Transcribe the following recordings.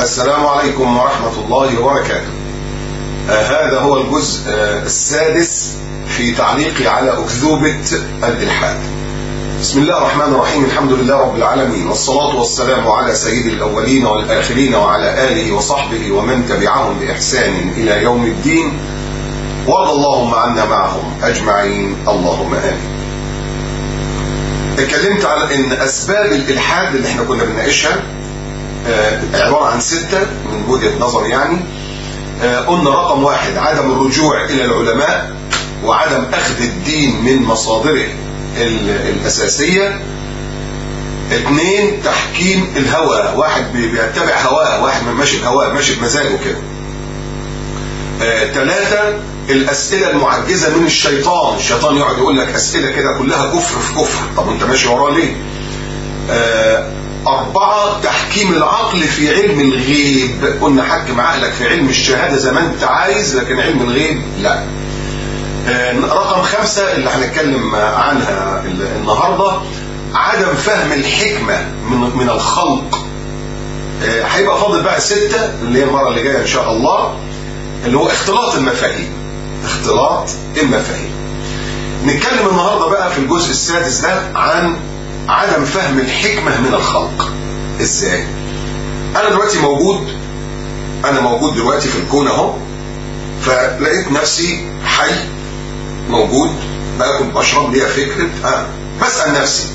السلام عليكم ورحمة الله وبركاته آه هذا هو الجزء آه السادس في تعليقي على أكذوبة الإلحاد بسم الله الرحمن الرحيم الحمد لله رب العالمين والصلاة والسلام على سيد الأولين والآخرين وعلى آله وصحبه ومن تبعهم بإحسان إلى يوم الدين وارض اللهم عنا معهم أجمعين اللهم آمين اتكلمت على ان اسباب الالحاد اللي احنا كنا بنناقشها آه عباره عن سته من وجهه نظر يعني آه قلنا رقم واحد عدم الرجوع الى العلماء وعدم اخذ الدين من مصادره الاساسيه اثنين تحكيم الهوى واحد بيتبع هواه واحد ماشي بهواه ماشي بمزاجه كده ثلاثة الأسئلة المعجزة من الشيطان الشيطان يقعد يقول لك أسئلة كده كلها كفر في كفر طب أنت ماشي وراه ليه آه أربعة تحكيم العقل في علم الغيب قلنا حكم عقلك في علم الشهادة زي ما أنت عايز لكن علم الغيب لا آه رقم خمسة اللي هنتكلم عنها النهاردة عدم فهم الحكمة من, من الخلق آه هيبقى فاضل بقى ستة اللي هي المرة اللي جاية إن شاء الله اللي هو اختلاط المفاهيم اختلاط المفاهيم نتكلم النهاردة بقى في الجزء السادس ده عن عدم فهم الحكمة من الخلق ازاي انا دلوقتي موجود انا موجود دلوقتي في الكون اهو فلقيت نفسي حي موجود باكل بشرب ليا فكرة ها بسأل نفسي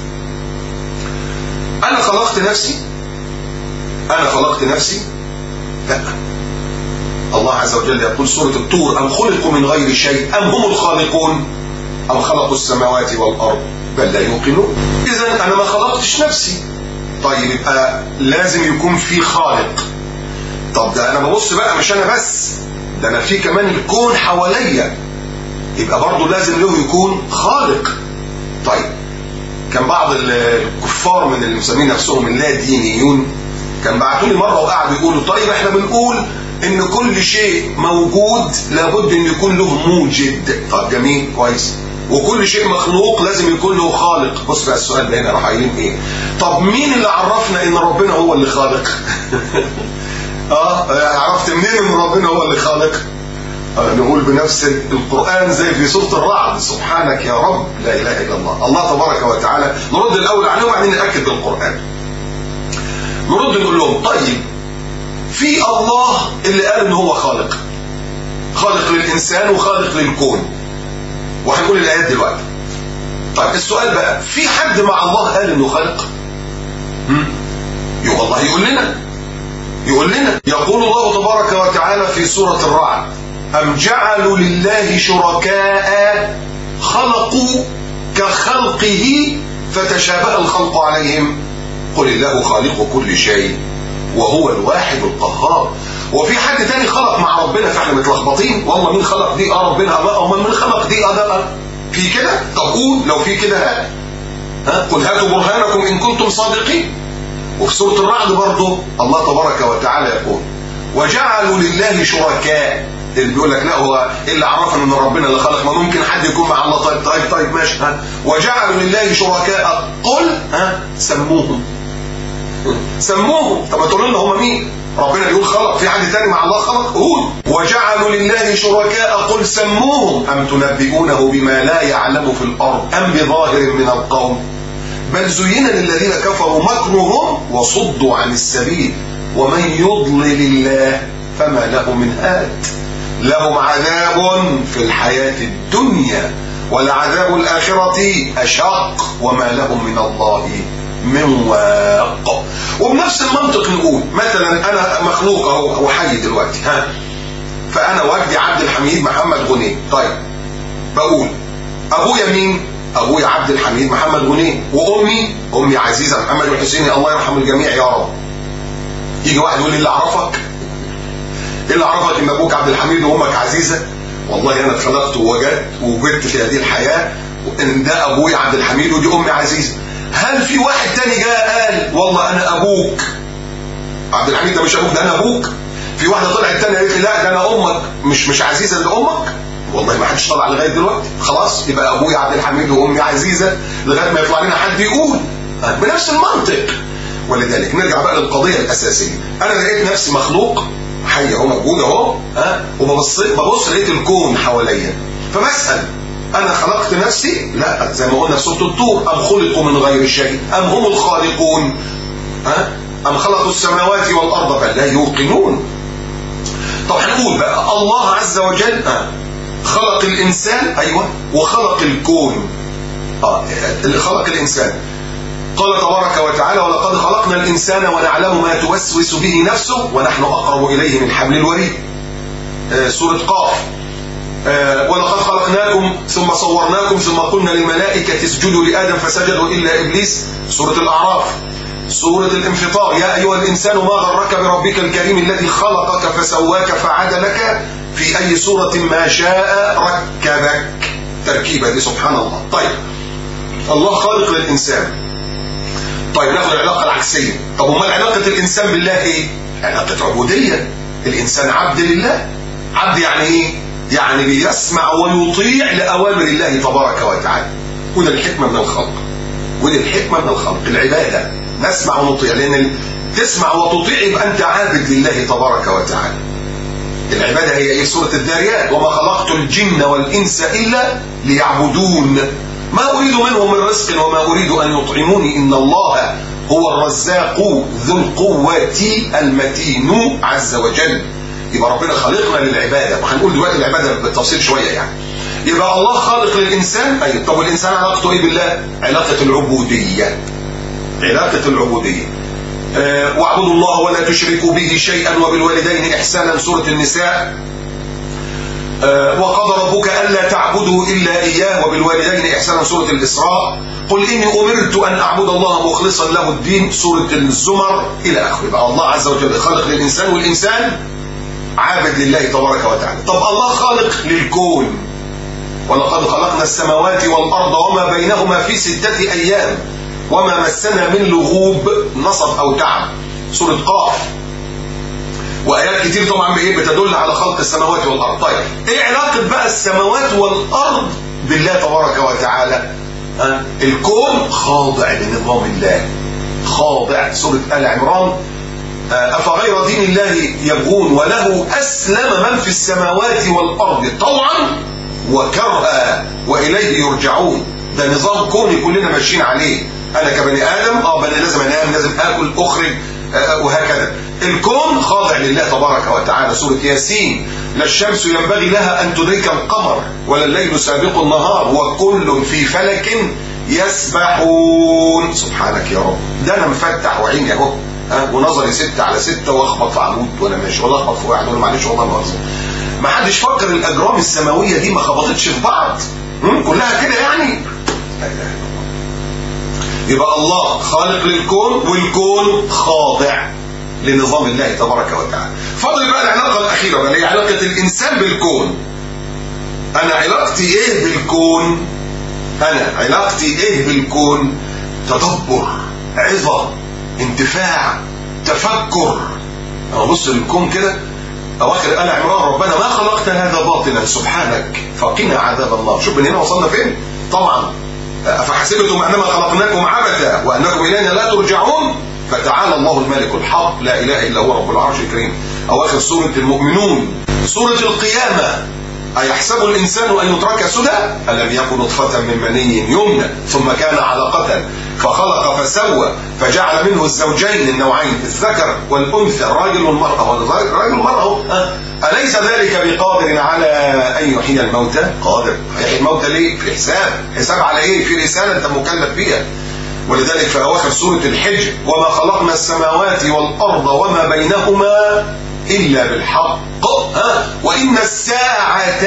انا خلقت نفسي انا خلقت نفسي لا الله عز وجل يقول سورة الطور أم خلقوا من غير شيء أم هم الخالقون أم خلقوا السماوات والأرض بل لا يوقنون إذا أنا ما خلقتش نفسي طيب يبقى لازم يكون في خالق طب ده أنا ببص بقى مش أنا بس ده أنا في كمان الكون حواليا يبقى برضه لازم له يكون خالق طيب كان بعض الكفار من اللي مسمين نفسهم اللا دينيون كان بعتوا لي مره وقعدوا يقولوا طيب احنا بنقول ان كل شيء موجود لابد ان يكون له موجد طب جميل كويس وكل شيء مخلوق لازم يكون له خالق بص بقى السؤال ده هنا راح قايلين ايه طب مين اللي عرفنا ان ربنا هو اللي خالق اه عرفت منين ان ربنا هو اللي خالق آه نقول بنفس القرآن زي في سورة الرعد سبحانك يا رب لا إله إلا الله الله تبارك وتعالى نرد الأول عليهم وبعدين نأكد بالقرآن نرد نقول لهم طيب في الله اللي قال ان هو خالق خالق للإنسان وخالق للكون وهنقول الآيات دلوقتي طيب السؤال بقى في حد مع الله قال انه خالق يقول الله يقول لنا يقول لنا يقول الله تبارك وتعالى في سورة الرعد أم جعلوا لله شركاء خلقوا كخلقه فتشابه الخلق عليهم قل الله خالق كل شيء وهو الواحد القهار وفي حد تاني خلق مع ربنا فاحنا متلخبطين والله مين خلق دي اه ربنا الله امال مين خلق دي اه ده في كده تقول لو في كده هات ها قل هاتوا برهانكم ان كنتم صادقين وفي سوره الرعد برضه الله تبارك وتعالى يقول وجعلوا لله شركاء اللي بيقول لك لا هو اللي عرفنا ان ربنا اللي خلق ما ممكن حد يكون مع الله طيب طيب طيب ماشي ها وجعلوا لله شركاء قل ها سموهم سموهم طب تقولوا لنا هم مين ربنا بيقول خلق في حد تاني مع الله خلق قول وجعلوا لله شركاء قل سموهم أم تنبئونه بما لا يعلم في الأرض أم بظاهر من القول بل زين للذين كفروا مكرهم وصدوا عن السبيل ومن يضلل الله فما له من هاد لهم عذاب في الحياة الدنيا ولعذاب الآخرة أشق وما لهم من الله من واق وبنفس المنطق نقول مثلا انا مخلوق اهو وحي دلوقتي ها فانا وجدي عبد الحميد محمد غنيم طيب بقول ابويا مين ابويا عبد الحميد محمد غنيم وامي امي عزيزه محمد الحسيني الله يرحم الجميع يا رب يجي واحد يقول لي اللي اعرفك ايه اللي اعرفك ان ابوك عبد الحميد وامك عزيزه والله انا اتخلقت ووجدت ووجدت في هذه الحياه ان ده ابويا عبد الحميد ودي امي عزيزه هل في واحد تاني جاء قال والله انا ابوك عبد الحميد ده مش ابوك ده انا ابوك في واحده طلعت تانية قالت لي لا ده انا امك مش مش عزيزه لامك والله ما حدش طلع لغايه دلوقتي خلاص يبقى ابويا عبد الحميد وامي عزيزه لغايه ما يطلع لنا حد يقول بنفس المنطق ولذلك نرجع بقى للقضيه الاساسيه انا لقيت نفسي مخلوق حي اهو موجود اهو ها وببص ببص لقيت الكون حواليا فبسال انا خلقت نفسي لا زي ما قلنا في سوره الطور ام خلقوا من غير شيء ام هم الخالقون ها ام خلقوا السماوات والارض بل لا يوقنون طب هنقول بقى الله عز وجل آه خلق الانسان ايوه وخلق الكون اه اللي خلق الانسان قال تبارك وتعالى ولقد خلقنا الإنسان ونعلم ما توسوس به نفسه ونحن أقرب إليه من حبل الوريد آه سورة قاف آه ولقد خلقناكم ثم صورناكم ثم قلنا للملائكة اسجدوا لآدم فسجدوا إلا إبليس سورة الأعراف سورة الانفطار يا أيها الإنسان ما غرك بربك الكريم الذي خلقك فسواك فعدلك في أي صورة ما شاء ركبك تركيبة دي سبحان الله طيب الله خالق للإنسان طيب ناخد العلاقة العكسية طب امال علاقة الإنسان بالله إيه؟ علاقة عبودية الإنسان عبد لله عبد يعني إيه؟ يعني بيسمع ويطيع لأوامر الله تبارك وتعالى وده الحكمة من الخلق وده الحكمة من الخلق العبادة نسمع ونطيع لأن تسمع وتطيع يبقى أنت عابد لله تبارك وتعالى العبادة هي إيه سورة الذاريات وما خلقت الجن والإنس إلا ليعبدون ما أريد منهم من رزق وما أريد أن يطعموني إن الله هو الرزاق ذو القوة المتين عز وجل يبقى ربنا خلقنا للعبادة وهنقول دلوقتي العبادة بالتفصيل شوية يعني يبقى الله خالق للإنسان أي طب والإنسان علاقته إيه بالله علاقة العبودية علاقة العبودية أه واعبدوا الله ولا تشركوا به شيئا وبالوالدين إحسانا سورة النساء أه وقضى ربك ألا تعبدوا إلا إياه وبالوالدين إحسانا سورة الإسراء قل إني أمرت أن أعبد الله مخلصا له الدين سورة الزمر إلى آخره بقى الله عز وجل خلق للإنسان والإنسان عابد لله تبارك وتعالى طب الله خالق للكون ولقد خلقنا السماوات والأرض وما بينهما في ستة أيام وما مسنا من لغوب نصب أو تعب سورة قاف وآيات كتير طبعا بإيه بتدل على خلق السماوات والأرض طيب إيه علاقة بقى السماوات والأرض بالله تبارك وتعالى أه؟ الكون خاضع لنظام الله خاضع سورة آل عمران أفغير دين الله يبغون وله أسلم من في السماوات والأرض طوعا وكرها وإليه يرجعون ده نظام كوني كلنا ماشيين عليه أنا كبني آدم آه بني لازم أنام لازم آكل أخرج آه وهكذا الكون خاضع لله تبارك وتعالى سورة ياسين لا الشمس ينبغي لها أن تدرك القمر ولا الليل سابق النهار وكل في فلك يسبحون سبحانك يا رب ده أنا مفتح وعيني أهو ها ونظري ستة على ستة واخبط في عمود وانا ماشي ولا اخبط في واحد ولا معلش والله مؤاخذة ما حدش فكر الاجرام السماويه دي ما خبطتش في بعض كلها كده يعني لا اله الا الله يبقى الله خالق للكون والكون خاضع لنظام الله تبارك وتعالى فاضل بقى العلاقه الاخيره بقى هي علاقه الانسان بالكون انا علاقتي ايه بالكون انا علاقتي ايه بالكون تدبر عظه انتفاع تفكر انا بص للكون كده اواخر ال عمران ربنا ما خلقت هذا باطلا سبحانك فقنا عذاب الله شوف من هنا وصلنا فين طبعا افحسبتم انما خلقناكم عبثا وانكم الينا لا ترجعون فتعالى الله الملك الحق لا اله الا هو رب العرش الكريم اواخر سوره المؤمنون سوره القيامه أيحسب الإنسان أن يترك سدى ألم يكن نطفة من مني يمنى ثم كان علقة فخلق فسوى فجعل منه الزوجين النوعين الذكر والأنثى الراجل والمرأة الراجل والمرأة أليس ذلك بقادر على أن يحيي الموتى قادر يحيي الموتى ليه في حساب حساب على إيه في رسالة أنت مكلف بيها ولذلك في أواخر سورة الحج وما خلقنا السماوات والأرض وما بينهما إلا بالحق ها وإن الساعة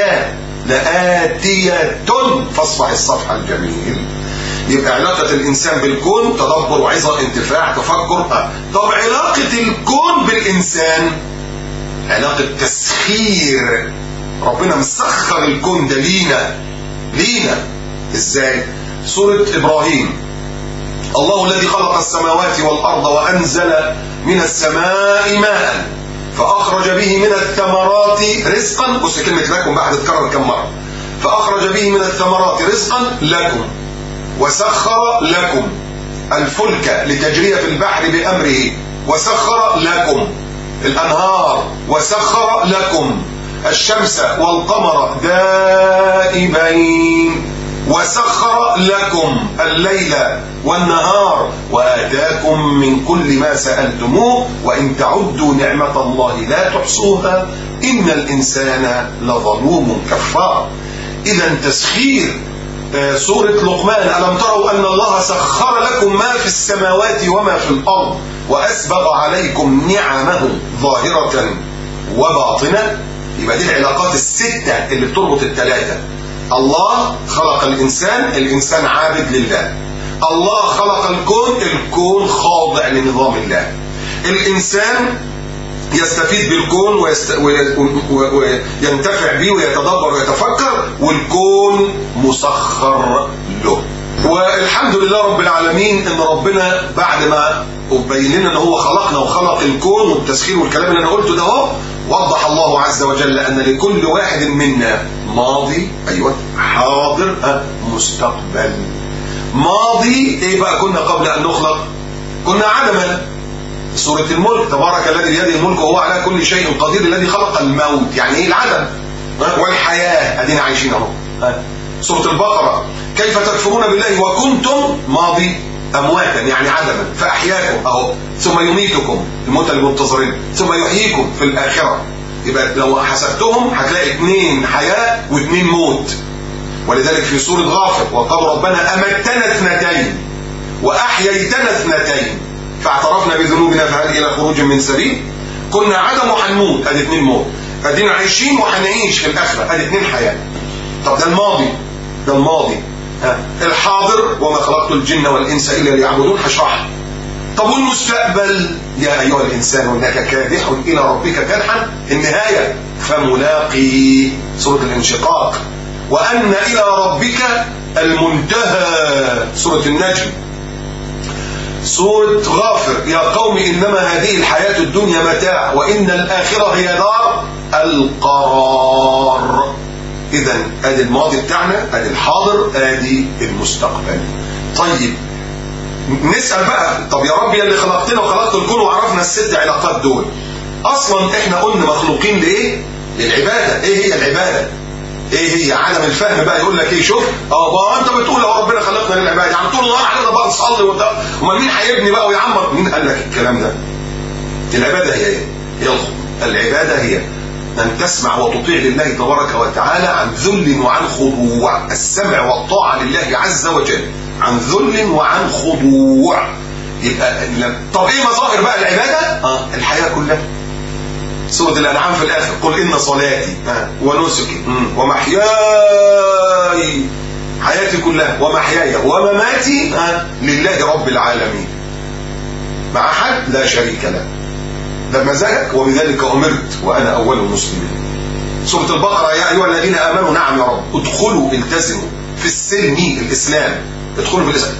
لآتية فاصفح الصفح الجميل يبقى علاقة الإنسان بالكون تدبر وعظة انتفاع تفكر ها. طب علاقة الكون بالإنسان علاقة تسخير ربنا مسخر الكون ده لينا لينا ازاي سورة إبراهيم الله الذي خلق السماوات والأرض وأنزل من السماء ماء فأخرج به من الثمرات رزقا بص كلمة لكم بقى هتتكرر كم مرة فأخرج به من الثمرات رزقا لكم وسخر لكم الفلك لتجري في البحر بأمره وسخر لكم الأنهار وسخر لكم الشمس والقمر دائبين وسخر لكم الليل والنهار وآتاكم من كل ما سألتموه وإن تعدوا نعمة الله لا تحصوها إن الإنسان لظلوم كفار إذا تسخير سورة لقمان ألم تروا أن الله سخر لكم ما في السماوات وما في الأرض وأسبغ عليكم نعمه ظاهرة وباطنة يبقى دي العلاقات الستة اللي بتربط الثلاثة الله خلق الإنسان الإنسان عابد لله الله خلق الكون الكون خاضع لنظام الله الإنسان يستفيد بالكون ويست... وينتفع به ويتدبر ويتفكر والكون مسخر له والحمد لله رب العالمين ان ربنا بعد ما بين لنا ان هو خلقنا وخلق الكون والتسخير والكلام اللي انا قلته ده اهو وضح الله عز وجل ان لكل واحد منا ماضي ايوه حاضر أه مستقبل ماضي ايه بقى كنا قبل ان نخلق كنا عدما سورة الملك تبارك الذي بيده الملك وهو على كل شيء قدير الذي خلق الموت يعني ايه العدم والحياة ادينا عايشين اهو سورة البقرة كيف تكفرون بالله وكنتم ماضي امواتا يعني عدما فاحياكم اهو ثم يميتكم الموت اللي منتظرين ثم يحييكم في الاخره يبقى لو حسبتهم هتلاقي اثنين حياه واثنين موت ولذلك في سوره غافر وقال ربنا امتنا اثنتين واحييتنا اثنتين فاعترفنا بذنوبنا فهل الى خروج من سبيل كنا عدم وهنموت ادي اثنين موت ادينا عايشين وهنعيش في الاخره ادي اثنين حياه طب ده الماضي ده الماضي ها. الحاضر وما خلقت الجن والانس الا ليعبدون هشرحها طب والمستقبل يا ايها الانسان انك كادح الى ربك كدحا النهايه فملاقي سوره الانشقاق وان الى ربك المنتهى سوره النجم سورة غافر يا قوم إنما هذه الحياة الدنيا متاع وإن الآخرة هي دار القرار إذا أدي الماضي بتاعنا أدي الحاضر أدي المستقبل طيب نسأل بقى طب يا رب يا اللي خلقتنا وخلقت الكون وعرفنا الست علاقات دول أصلا إحنا قلنا مخلوقين لإيه؟ للعبادة إيه هي العبادة؟ ايه هي عدم الفهم بقى يقول لك ايه شوف اه بقى انت بتقول هو ربنا خلقنا للعباده يعني طول النهار احنا بقى نصلي وبتاع امال مين هيبني بقى ويعمر مين قال لك الكلام ده العباده هي ايه هي العباده هي ان تسمع وتطيع لله تبارك وتعالى عن ذل وعن خضوع السمع والطاعه لله عز وجل عن ذل وعن خضوع يبقى طب ايه مظاهر بقى العباده اه الحياه كلها سورة الأنعام في الآخر قل إن صلاتي ونسكي ومحياي حياتي كلها ومحياي ومماتي لله رب العالمين مع حد لا شريك له ده مزاجك وبذلك أمرت وأنا أول المسلمين سورة البقرة يا أيها الذين آمنوا نعم يا رب ادخلوا التزموا في السلم الإسلام ادخلوا في الإسلام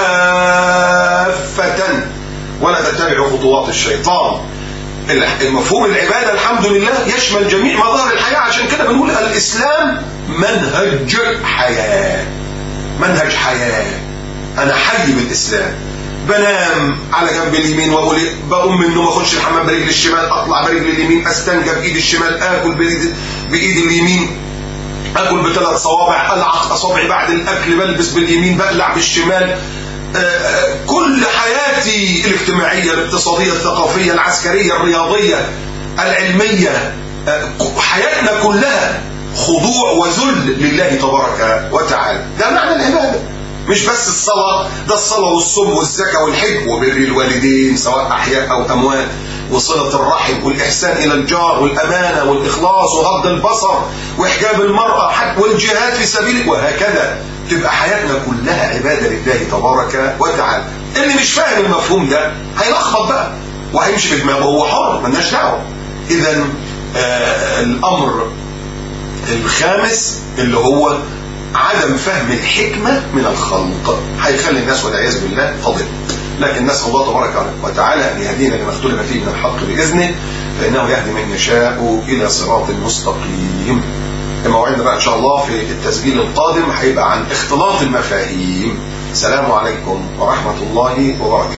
كافة ولا تتبعوا خطوات الشيطان المفهوم العبادة الحمد لله يشمل جميع مظاهر الحياة عشان كده بنقول الإسلام منهج حياة منهج حياة أنا حي بالإسلام بنام على جنب اليمين واقول بقوم من النوم اخش الحمام برجل الشمال اطلع برجل اليمين استنجى بايد الشمال اكل بايد بايد اليمين اكل بثلاث صوابع العق اصابعي بعد الاكل بلبس باليمين بقلع بالشمال كل حياتي الاجتماعية الاقتصادية الثقافية العسكرية الرياضية العلمية حياتنا كلها خضوع وذل لله تبارك وتعالى ده معنى العبادة مش بس الصلاة ده الصلاة والصوم والزكاة والحج وبر الوالدين سواء أحياء أو أموات وصلة الرحم والإحسان إلى الجار والأمانة والإخلاص وغض البصر وإحجاب المرأة والجهاد في سبيل وهكذا تبقى حياتنا كلها عبادة لله تبارك وتعالى اللي مش فاهم المفهوم ده هيلخبط بقى وهيمشي في دماغه هو حر مالناش دعوه اذا آه الامر الخامس اللي هو عدم فهم الحكمة من الخلق هيخلي الناس والعياذ بالله تضل لكن نسأل الله تبارك وتعالى أن يهدينا لما اختلف فيه من الحق بإذنه فإنه يهدي من يشاء إلى صراط مستقيم موعدنا بقى إن شاء الله في التسجيل القادم هيبقى عن اختلاط المفاهيم سلام عليكم ورحمة الله وبركاته